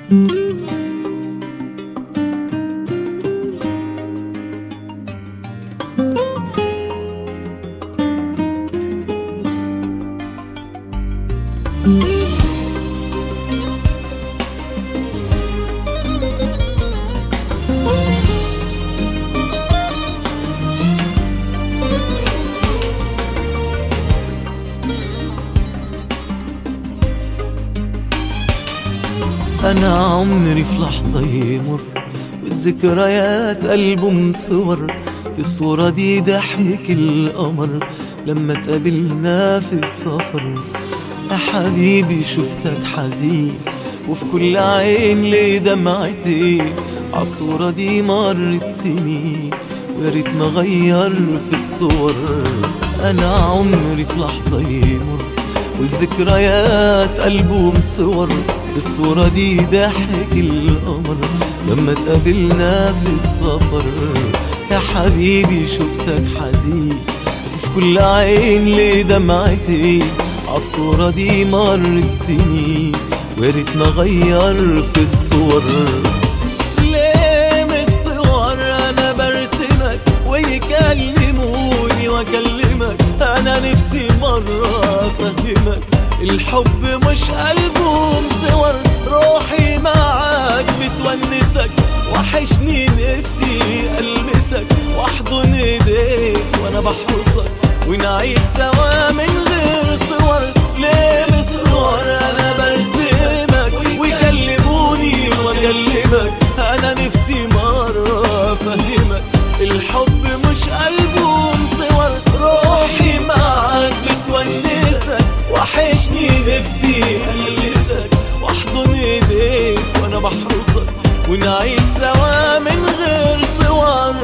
أنا عمري في لحظة يمر والذكريات ألبوم صور في الصورة دي ضحك القمر لما تقابلنا في السفر يا حبيبي شفتك حزين وفي كل عين لي دمعتي عالصورة دي مرت سنين ويا ريت نغير في الصور أنا عمري في لحظة يمر والذكريات ألبوم صور الصورة دي ضحك القمر لما تقابلنا في السفر يا حبيبي شفتك حزين وفي كل عين لي دمعتي عالصورة دي مرت سنين ويا ريت نغير في الصور ليه من الصور انا برسمك ويكلموني واكلمك انا نفسي مرة افهمك الحب مش ألبوم صور روحي معاك بتونسك وحشني نفسي ألمسك واحضن ايديك وانا بحرسك ونعيش سوا من غير صور ليه بالصور انا برسمك ويكلموني واكلمك انا نفسي مرة افهمك الحب مش ألبوم صور روحي معاك بتونسك وحشني نفسي ألمسك واحضن ايديك وانا بحرسك ونعيش سوا من غير صور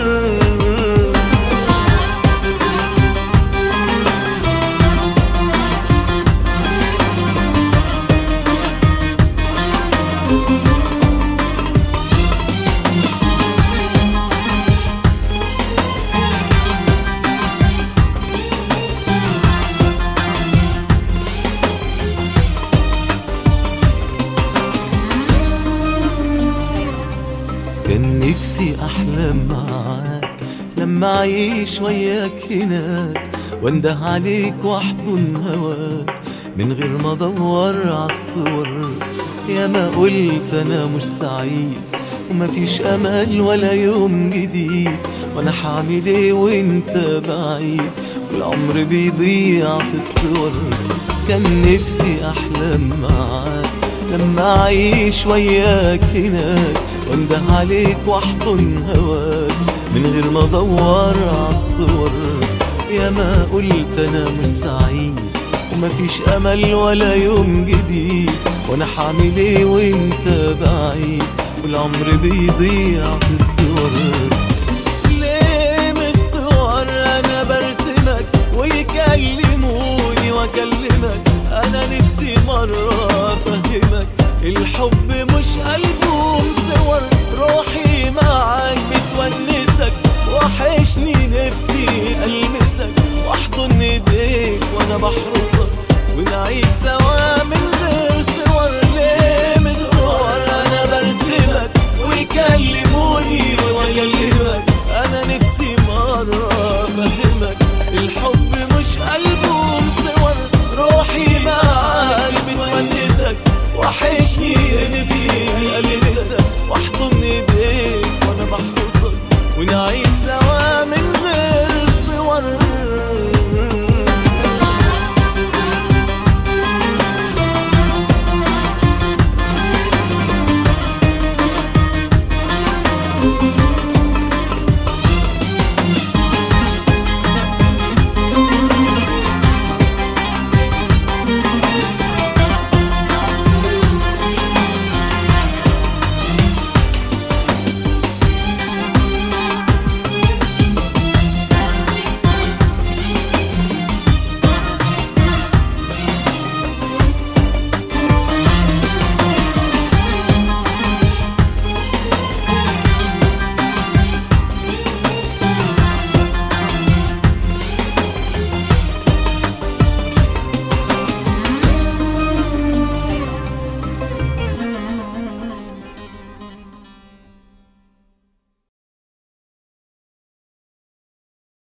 كان نفسي احلم معاك لما اعيش وياك هناك وانده عليك واحضن هواك من غير ما ادور عالصور يا ما قلت انا مش سعيد ومفيش امل ولا يوم جديد وانا حعمل ايه وانت بعيد والعمر بيضيع في الصور كان نفسي احلم معاك لما اعيش وياك هناك وانده عليك واحضن هواك من غير ما ادور عالصور يا ما قلت انا مش سعيد ومفيش امل ولا يوم جديد وانا حعمل ايه وانت بعيد والعمر بيضيع في الصور ليه من الصور انا برسمك ويكلموني واكلمك انا نفسي مرة افهمك الحب